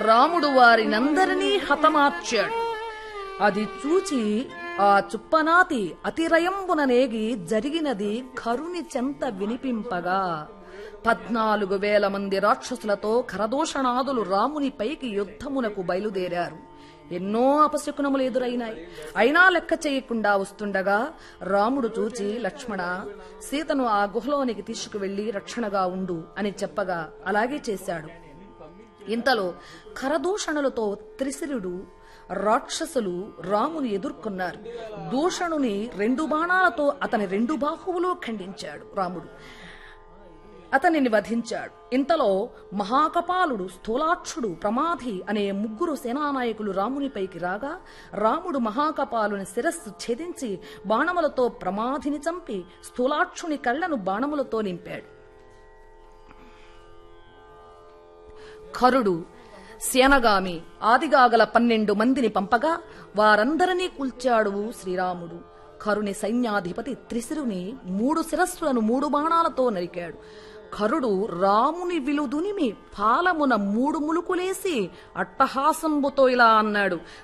రాముడు వారినందరినీ హతమార్చాడు అది చూచి ఆ చుప్పనాతి అతిరయంబున నేగి జరిగినది కరుని చెంత వినిపింపగా పద్నాలుగు వేల మంది రాక్షసులతో కరదూషణాదులు రామునిపైకి యుద్ధమునకు బయలుదేరారు ఎన్నో అపశకునములు ఎదురైనాయి అయినా లెక్క చేయకుండా వస్తుండగా రాముడు చూచి లక్ష్మణ సీతను ఆ గుహలోనికి తీసుకువెళ్లి రక్షణగా ఉండు అని చెప్పగా అలాగే చేశాడు ఇంతలో కరదూషణలతో త్రిశిరుడు రాక్షసులు రాముని ఎదుర్కొన్నారు దూషణుని రెండు బాణాలతో అతని రెండు బాహువులో ఖండించాడు రాముడు అతనిని వధించాడు ఇంతలో మహాకపాలుడు స్థూలాక్షుడు ప్రమాధి అనే ముగ్గురు సేనానాయకులు రామునిపైకి రాగా రాముడు మహాకపాలుని శిరస్సు ఛేదించి బాణములతో ప్రమాధిని చంపి స్థూలాక్షుని కళ్లను బాణములతో నింపాడు ఖరుడు సేనగామి ఆదిగాగల పన్నెండు మందిని పంపగా వారందరినీ కూల్చాడు శ్రీరాముడు ఖరుని సైన్యాధిపతి త్రిశిరుని మూడు శిరస్సులను మూడు బాణాలతో నరికాడు ఖరుడు రాముని విలుదునిమి పాలమున మూడు ములుకులేసి అట్టహాసంబుతో ఇలా అన్నాడు